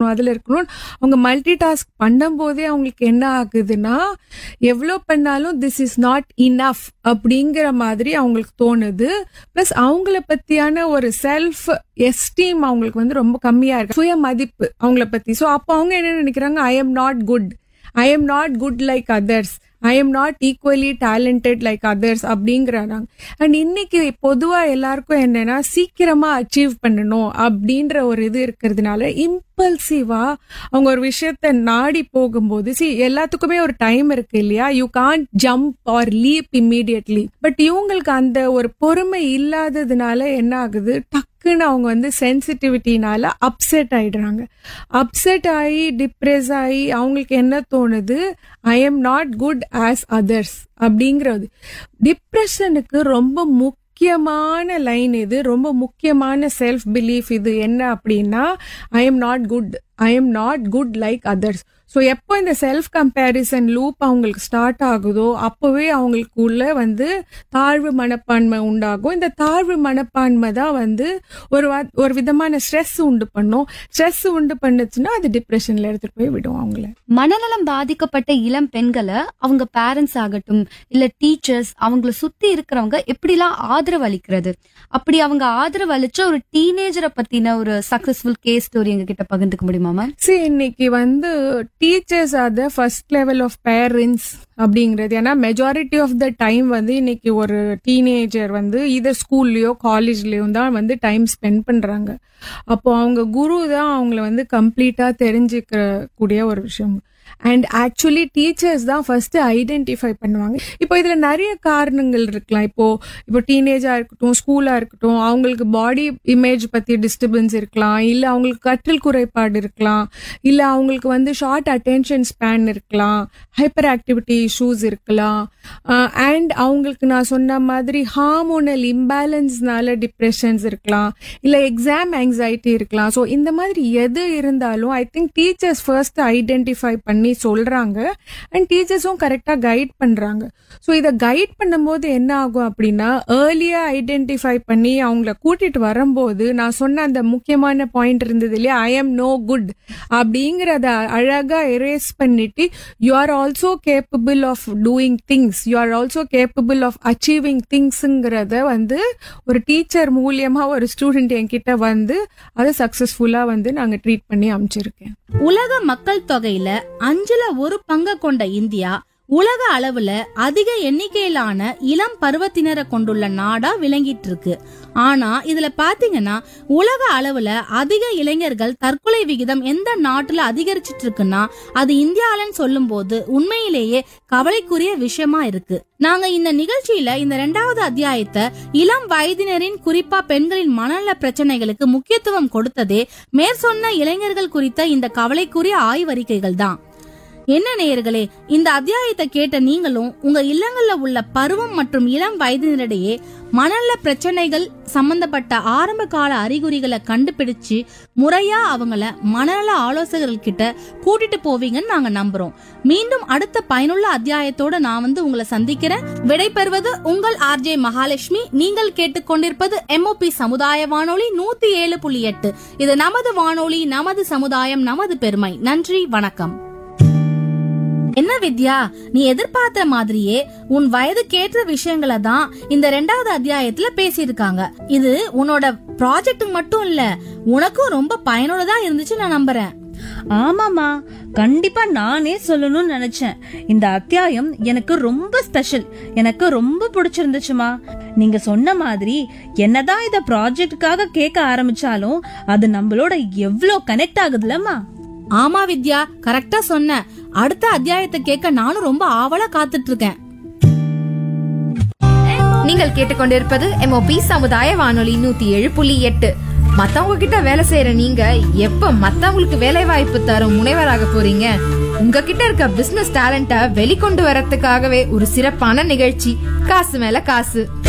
இருக்கணும் அதுல இருக்கணும் அவங்க மல்டி டாஸ்க் பண்ணும்போதே அவங்களுக்கு என்ன ஆகுதுன்னா எவ்வளோ பண்ணாலும் திஸ் இஸ் நாட் இனஃப் அப்படிங்கிற மாதிரி அவங்களுக்கு தோணுது ப்ளஸ் அவங்கள பத்தியான ஒரு செல்ஃப் எஸ்டீம் அவங்களுக்கு வந்து ரொம்ப கம்மியா இருக்கு சுய மதிப்பு அவங்கள பத்தி ஸோ அப்போ அவங்க என்ன நினைக்கிறாங்க I am not good I am not good like others I am not equally talented like others அப்படிங்கிறாங்க அண்ட் இன்னைக்கு பொதுவா எல்லாருக்கும் என்னன்னா சீக்கிரமா அச்சீவ் பண்ணணும் அப்படின்ற ஒரு இது இருக்கிறதுனால இம்பல்சிவா அவங்க ஒரு விஷயத்த நாடி போகும்போது சி எல்லாத்துக்குமே ஒரு டைம் இருக்கு இல்லையா you can't jump or leap immediately but இவங்களுக்கு அந்த ஒரு பொறுமை இல்லாததுனால என்ன ஆகுது டக்குன்னு அவங்க வந்து சென்சிட்டிவிட்டினால அப்செட் ஆயிடுறாங்க அப்செட் ஆகி டிப்ரெஸ் ஆகி அவங்களுக்கு என்ன தோணுது I am not good as others அப்படிங்கிறது டிப்ரெஷனுக்கு ரொம்ப முக்கியமான லைன் இது ரொம்ப முக்கியமான செல்ஃப் பிலீஃப் இது என்ன அப்படின்னா I am not good I am not good like others so எப்போ இந்த செல்ஃப் கம்பேரிசன் லூப் அவங்களுக்கு ஸ்டார்ட் ஆகுதோ அப்போவே அவங்களுக்குள்ள வந்து தாழ்வு மனப்பான்மை உண்டாகும் இந்த தாழ்வு மனப்பான்மை தான் வந்து ஒரு வா- ஒரு விதமான ஸ்ட்ரெஸ் உண்டு பண்ணும் ஸ்ட்ரெஸ் உண்டு பண்ணுச்சுன்னா அது டிப்ரெஷன்ல எடுத்துட்டு போய் விடும் அவங்கள மனநலம் பாதிக்கப்பட்ட இளம் பெண்களை அவங்க பேரண்ட்ஸ் ஆகட்டும் இல்ல டீச்சர்ஸ் அவங்கள சுத்தி இருக்கிறவங்க எப்படிலாம் ஆதரவு அளிக்கிறது அப்படி அவங்க ஆதரவு அளிச்ச ஒரு டீனேஜரை பத்தின ஒரு சக்சஸ்ஃபுல் கேஸ் ஸ்டோரி எங்க கிட்ட பகிர்ந்துக்க முடியுமா மேம் சரி இன்னைக்கு வந்து teachers are the first level of parents அப்படிங்கிறது ஏன்னா மெஜாரிட்டி ஆஃப் த டைம் வந்து இன்னைக்கு ஒரு டீனேஜர் வந்து இதர் ஸ்கூல்லையோ காலேஜ்லயோ தான் வந்து டைம் ஸ்பெண்ட் பண்றாங்க அப்போ அவங்க குரு தான் அவங்கள வந்து கம்ப்ளீட்டா தெரிஞ்சுக்க கூடிய ஒரு விஷயம் அண்ட் ஆக்சுவலி டீச்சர்ஸ் தான் ஃபர்ஸ்ட் ஐடென்டிஃபை பண்ணுவாங்க இப்போ இதுல நிறைய காரணங்கள் இருக்கலாம் இப்போ இப்போ டீனேஜா இருக்கட்டும் ஸ்கூலா இருக்கட்டும் அவங்களுக்கு பாடி இமேஜ் பத்தி டிஸ்டர்பன்ஸ் இருக்கலாம் இல்ல அவங்களுக்கு கற்றல் குறைபாடு இருக்கலாம் இல்ல அவங்களுக்கு வந்து ஷார்ட் அட்டென்ஷன் ஸ்பேன் இருக்கலாம் ஹைப்பர் ஆக்டிவிட்டி இஷ்யூஸ் இருக்கலாம் அண்ட் அவங்களுக்கு நான் சொன்ன மாதிரி ஹார்மோனல் இம்பேலன்ஸ்னால டிப்ரெஷன்ஸ் இருக்கலாம் இல்ல எக்ஸாம் ஆங்ஸைட்டி இருக்கலாம் ஸோ இந்த மாதிரி எது இருந்தாலும் I think teachers first identify பண்ணி சொல்றாங்க அண்ட் டீச்சர்ஸும் கரெக்டா கைட் பண்றாங்க ஸோ இதை கைட் பண்ணும்போது என்ன ஆகும் அப்படின்னா ஏர்லியா ஐடென்டிஃபை பண்ணி அவங்கள கூட்டிட்டு வரும்போது நான் சொன்ன அந்த முக்கியமான பாயிண்ட் இருந்தது இல்லையா ஐ எம் நோ குட் அப்படிங்கறத அழகா எரேஸ் பண்ணிட்டு you are also capable of doing things you are also capable of achieving திங்ஸுங்கிறத வந்து ஒரு டீச்சர் மூலியமா ஒரு ஸ்டூடெண்ட் என்கிட்ட வந்து அதை சக்சஸ்ஃபுல்லா வந்து நாங்க ட்ரீட் பண்ணி அமைச்சிருக்கேன் உலக மக்கள் தொகையில அஞ்சுல ஒரு பங்க கொண்ட இந்தியா உலக அளவுல அதிக எண்ணிக்கையிலான இளம் பருவத்தினரை கொண்டுள்ள நாடா விளங்கிட்டு இருக்கு ஆனா இதுல பாத்தீங்கன்னா உலக அளவுல அதிக இளைஞர்கள் தற்கொலை விகிதம் எந்த நாட்டுல அதிகரிச்சிட்டு இருக்குன்னா அது இந்தியாலன்னு சொல்லும் போது உண்மையிலேயே கவலைக்குரிய விஷயமா இருக்கு நாங்க இந்த நிகழ்ச்சியில இந்த ரெண்டாவது அத்தியாயத்தை இளம் வயதினரின் குறிப்பா பெண்களின் மனநல பிரச்சனைகளுக்கு முக்கியத்துவம் கொடுத்ததே மேற்சொன்ன இளைஞர்கள் குறித்த இந்த கவலைக்குரிய ஆய்வறிக்கைகள் தான் என்ன நேயர்களே இந்த அத்தியாயத்தை கேட்ட நீங்களும் உங்க இல்லங்கள்ல உள்ள பருவம் மற்றும் இளம் வயதினரிடையே மனநல பிரச்சனைகள் சம்பந்தப்பட்ட ஆரம்ப கால அறிகுறிகளை கண்டுபிடிச்சு முறையா அவங்கள மனநல ஆலோசகர்கள் கிட்ட கூட்டிட்டு போவீங்கன்னு நாங்க நம்புறோம் மீண்டும் அடுத்த பயனுள்ள அத்தியாயத்தோட நான் வந்து உங்களை சந்திக்கிறேன் விடைபெறுவது உங்கள் ஆர்ஜே மகாலட்சுமி நீங்கள் கேட்டுக்கொண்டிருப்பது எம்ஓபி சமுதாய வானொலி நூத்தி ஏழு புள்ளி எட்டு இது நமது வானொலி நமது சமுதாயம் நமது பெருமை நன்றி வணக்கம் என்ன வித்யா நீ எதிர்பார்த்த மாதிரியே உன் வயதுக்கேற்ற விஷயங்களை தான் இந்த ரெண்டாவது அத்தியாயத்துல பேசியிருக்காங்க இது உன்னோட ப்ராஜெக்ட் மட்டும் இல்ல உனக்கும் ரொம்ப பயனுள்ளதா இருந்துச்சு நான் நம்புறேன் ஆமாமா கண்டிப்பா நானே சொல்லணும்னு நினைச்சேன் இந்த அத்தியாயம் எனக்கு ரொம்ப ஸ்பெஷல் எனக்கு ரொம்ப பிடிச்சிருந்துச்சுமா நீங்க சொன்ன மாதிரி என்னதான் இத ப்ராஜெக்டுக்காக கேட்க ஆரம்பிச்சாலும் அது நம்மளோட எவ்ளோ கனெக்ட் ஆகுதுலம்மா ஆமா வித்யா கரெக்டா சொன்ன அடுத்த அத்தியாயத்தை கேட்க நானும் ரொம்ப ஆவலா காத்துட்டு இருக்கேன் நீங்கள் கேட்டுக்கொண்டிருப்பது எம்ஓபி சமுதாய வானொலி நூத்தி ஏழு புள்ளி எட்டு மத்தவங்க கிட்ட வேலை செய்யற நீங்க எப்ப மத்தவங்களுக்கு வேலை வாய்ப்பு தரும் முனைவராக போறீங்க உங்ககிட்ட இருக்க பிசினஸ் டேலண்ட வெளிக்கொண்டு வரதுக்காகவே ஒரு சிறப்பான நிகழ்ச்சி காசு மேல காசு